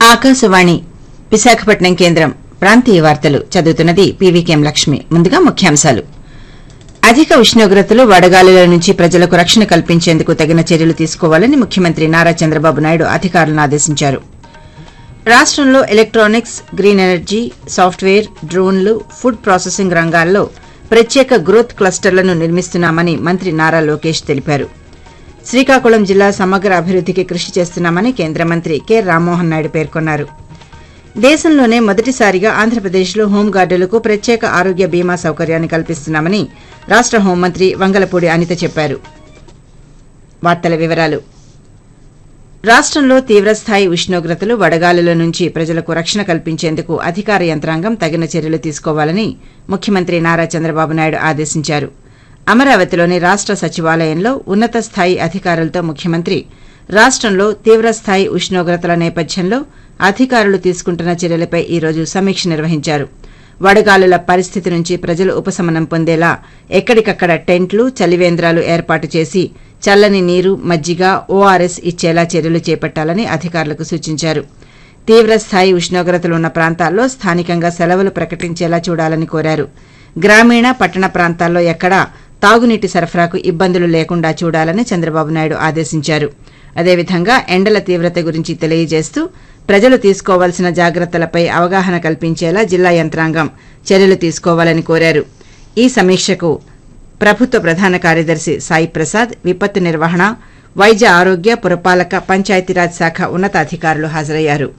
ఆకాశవాణి విశాఖపట్నం కేంద్రం ప్రాంతీయ వార్తలు చదువుతున్నది పీవీకేఎం లక్ష్మి ముందుగా ముఖ్యాంశాలు అధిక ఉష్ణోగ్రతలు వడగాలుల నుంచి ప్రజలకు రక్షణ కల్పించేందుకు తగిన చర్యలు తీసుకోవాలని ముఖ్యమంత్రి నారా చంద్రబాబు నాయుడు అధికారులను ఆదేశించారు రాష్టంలో ఎలక్ట్రానిక్స్ గ్రీన్ ఎనర్జీ సాఫ్ట్వేర్ డ్రోన్లు ఫుడ్ ప్రాసెసింగ్ రంగాల్లో ప్రత్యేక గ్రోత్ క్లస్టర్లను నిర్మిస్తున్నామని మంత్రి నారా లోకేష్ తెలిపారు శ్రీకాకుళం జిల్లా సమగ్ర అభివృద్దికి కృషి చేస్తున్నామని కేంద్ర మంత్రి కె రామ్మోహన్ నాయుడు పేర్కొన్నారు దేశంలోనే మొదటిసారిగా ఆంధ్రప్రదేశ్లో హోంగార్డులకు ప్రత్యేక ఆరోగ్య బీమా సౌకర్యాన్ని కల్పిస్తున్నామని రాష్ట హోంమంత్రి వంగలపూడి అనిత చెప్పారు వార్తల వివరాలు రాష్టంలో తీవ్రస్థాయి ఉష్ణోగ్రతలు వడగాలుల నుంచి ప్రజలకు రక్షణ కల్పించేందుకు అధికార యంత్రాంగం తగిన చర్యలు తీసుకోవాలని ముఖ్యమంత్రి నారా చంద్రబాబు నాయుడు ఆదేశించారు అమరావతిలోని రాష్ట సచివాలయంలో ఉన్నత స్థాయి అధికారులతో ముఖ్యమంత్రి రాష్టంలో తీవ్రస్థాయి ఉష్ణోగ్రతల నేపథ్యంలో అధికారులు తీసుకుంటున్న చర్యలపై ఈ రోజు సమీక్ష నిర్వహించారు వడగాలుల పరిస్థితి నుంచి ప్రజలు ఉపశమనం పొందేలా ఎక్కడికక్కడ టెంట్లు చలివేంద్రాలు ఏర్పాటు చేసి చల్లని నీరు మజ్జిగ ఓఆర్ఎస్ ఇచ్చేలా చర్యలు చేపట్టాలని అధికారులకు సూచించారు తీవ్రస్థాయి ఉష్ణోగ్రతలు ఉన్న ప్రాంతాల్లో స్థానికంగా సెలవులు ప్రకటించేలా చూడాలని కోరారు గ్రామీణ పట్టణ ప్రాంతాల్లో ఎక్కడా తాగునీటి సరఫరాకు ఇబ్బందులు లేకుండా చూడాలని చంద్రబాబు నాయుడు ఆదేశించారు అదేవిధంగా ఎండల తీవ్రత గురించి తెలియజేస్తూ ప్రజలు తీసుకోవాల్సిన జాగ్రత్తలపై అవగాహన కల్పించేలా జిల్లా యంత్రాంగం చర్యలు తీసుకోవాలని కోరారు ఈ సమీక్షకు ప్రభుత్వ ప్రధాన కార్యదర్శి సాయి ప్రసాద్ విపత్తు నిర్వహణ వైద్య ఆరోగ్య పురపాలక పంచాయతీరాజ్ శాఖ ఉన్నతాధికారులు హాజరయ్యారు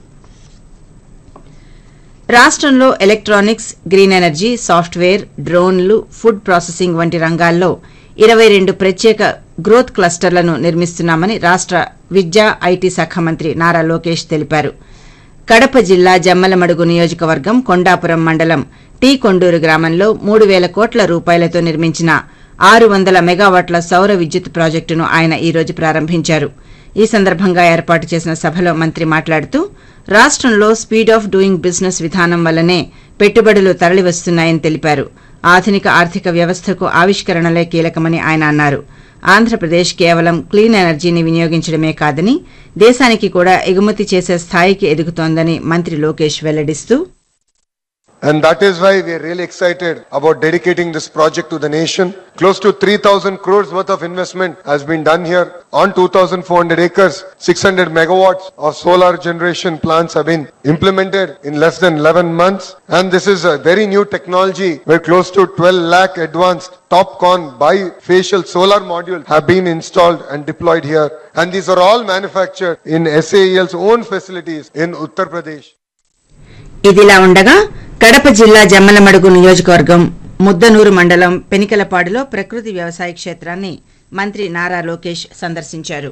రాష్టంలో ఎలక్ట్రానిక్స్ గ్రీన్ ఎనర్జీ సాఫ్ట్వేర్ డ్రోన్లు ఫుడ్ ప్రాసెసింగ్ వంటి రంగాల్లో ఇరవై రెండు ప్రత్యేక గ్రోత్ క్లస్టర్లను నిర్మిస్తున్నామని రాష్ట విద్యా ఐటీ శాఖ మంత్రి నారా లోకేష్ తెలిపారు కడప జిల్లా జమ్మలమడుగు నియోజకవర్గం కొండాపురం మండలం టీ కొండూరు గ్రామంలో మూడు వేల కోట్ల రూపాయలతో నిర్మించిన ఆరు వందల మెగావాట్ల సౌర విద్యుత్ ప్రాజెక్టును ఆయన ఈ రోజు ప్రారంభించారు ఈ సందర్భంగా ఏర్పాటు చేసిన సభలో మంత్రి మాట్లాడుతూ రాష్టంలో స్పీడ్ ఆఫ్ డూయింగ్ బిజినెస్ విధానం వల్లనే పెట్టుబడులు తరలివస్తున్నాయని తెలిపారు ఆధునిక ఆర్థిక వ్యవస్థకు ఆవిష్కరణలే కీలకమని ఆయన అన్నారు ఆంధ్రప్రదేశ్ కేవలం క్లీన్ ఎనర్జీని వినియోగించడమే కాదని దేశానికి కూడా ఎగుమతి చేసే స్థాయికి ఎదుగుతోందని మంత్రి Lokesh వెల్లడిస్తూ And that is why we are really excited about dedicating this project to the nation. Close to 3,000 crores worth of investment has been done here on 2,400 acres. 600 megawatts of solar generation plants have been implemented in less than 11 months. And this is a very new technology where close to 12 lakh advanced TopCon bifacial solar modules have been installed and deployed here. And these are all manufactured in SAEL's own facilities in Uttar Pradesh. ఇదిలా ఉండగా కడప జిల్లా జమ్మలమడుగు నియోజకవర్గం ముద్దనూరు మండలం పెనికలపాడులో ప్రకృతి వ్యవసాయ క్షేత్రాన్ని మంత్రి నారా లోకేష్ సందర్శించారు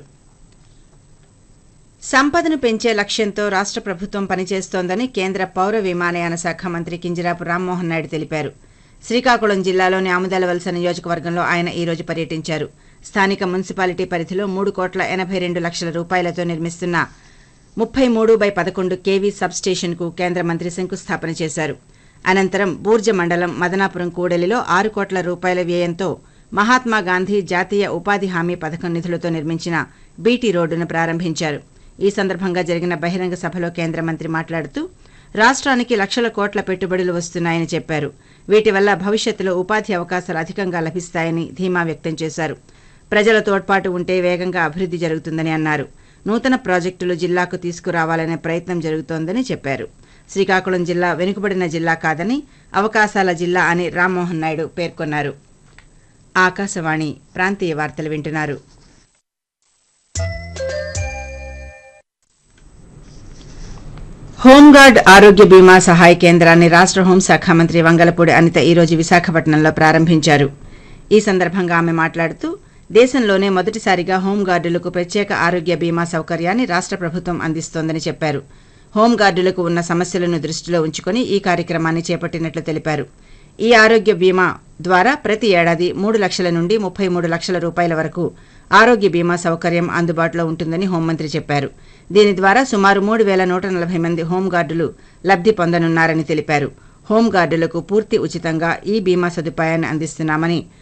సంపదను పెంచే లక్ష్యంతో రాష్ట ప్రభుత్వం పనిచేస్తోందని కేంద్ర పౌర విమానయాన శాఖ మంత్రి కింజరాపు రామ్మోహన్ నాయుడు తెలిపారు శ్రీకాకుళం జిల్లాలోని ఆముదాలవలస నియోజకవర్గంలో ఆయన ఈ రోజు పర్యటించారు స్థానిక మున్సిపాలిటీ పరిధిలో మూడు కోట్ల ఎనభై రెండు లక్షల రూపాయలతో నిర్మిస్తున్న ముప్పై మూడు బై పదకొండు కేవీ సబ్స్టేషన్కు కేంద్ర మంత్రి శంకుస్థాపన చేశారు అనంతరం బూర్జ మండలం మదనాపురం కూడలిలో ఆరు కోట్ల రూపాయల వ్యయంతో మహాత్మా గాంధీ జాతీయ ఉపాధి హామీ పథకం నిధులతో నిర్మించిన బీటీ రోడ్డును ప్రారంభించారు ఈ సందర్భంగా జరిగిన బహిరంగ సభలో కేంద్ర మంత్రి మాట్లాడుతూ రాష్ట్రానికి లక్షల కోట్ల పెట్టుబడులు వస్తున్నాయని చెప్పారు వీటి వల్ల భవిష్యత్తులో ఉపాధి అవకాశాలు అధికంగా లభిస్తాయని ధీమా వ్యక్తం చేశారు ప్రజల తోడ్పాటు ఉంటే వేగంగా అభివృద్ధి జరుగుతుందని అన్నారు నూతన ప్రాజెక్టులు జిల్లాకు తీసుకురావాలనే ప్రయత్నం జరుగుతోందని చెప్పారు శ్రీకాకుళం జిల్లా వెనుకబడిన జిల్లా కాదని అవకాశాల జిల్లా అని రామ్మోహన్ నాయుడు పేర్కొన్నారు ఆకాశవాణి ప్రాంతీయ వార్తలు వింటున్నారు హోంగార్డ్ ఆరోగ్య బీమా సహాయ కేంద్రాన్ని రాష్ట హోంశాఖ మంత్రి వంగలపూడి అనిత ఈ రోజు విశాఖపట్నంలో ప్రారంభించారు ఈ సందర్భంగా ఆమె మాట్లాడుతూ దేశంలోనే మొదటిసారిగా హోంగార్డులకు ప్రత్యేక ఆరోగ్య బీమా సౌకర్యాన్ని రాష్ట ప్రభుత్వం అందిస్తోందని చెప్పారు హోంగార్డులకు ఉన్న సమస్యలను దృష్టిలో ఉంచుకుని ఈ కార్యక్రమాన్ని చేపట్టినట్లు తెలిపారు ఈ ఆరోగ్య బీమా ద్వారా ప్రతి ఏడాది మూడు లక్షల నుండి ముప్పై మూడు లక్షల రూపాయల వరకు ఆరోగ్య బీమా సౌకర్యం అందుబాటులో ఉంటుందని హోంమంత్రి చెప్పారు దీని ద్వారా సుమారు మూడు వేల నూట నలభై మంది హోంగార్డులు లబ్ధి పొందనున్నారని తెలిపారు హోంగార్డులకు పూర్తి ఉచితంగా ఈ బీమా సదుపాయాన్ని అందిస్తున్నామని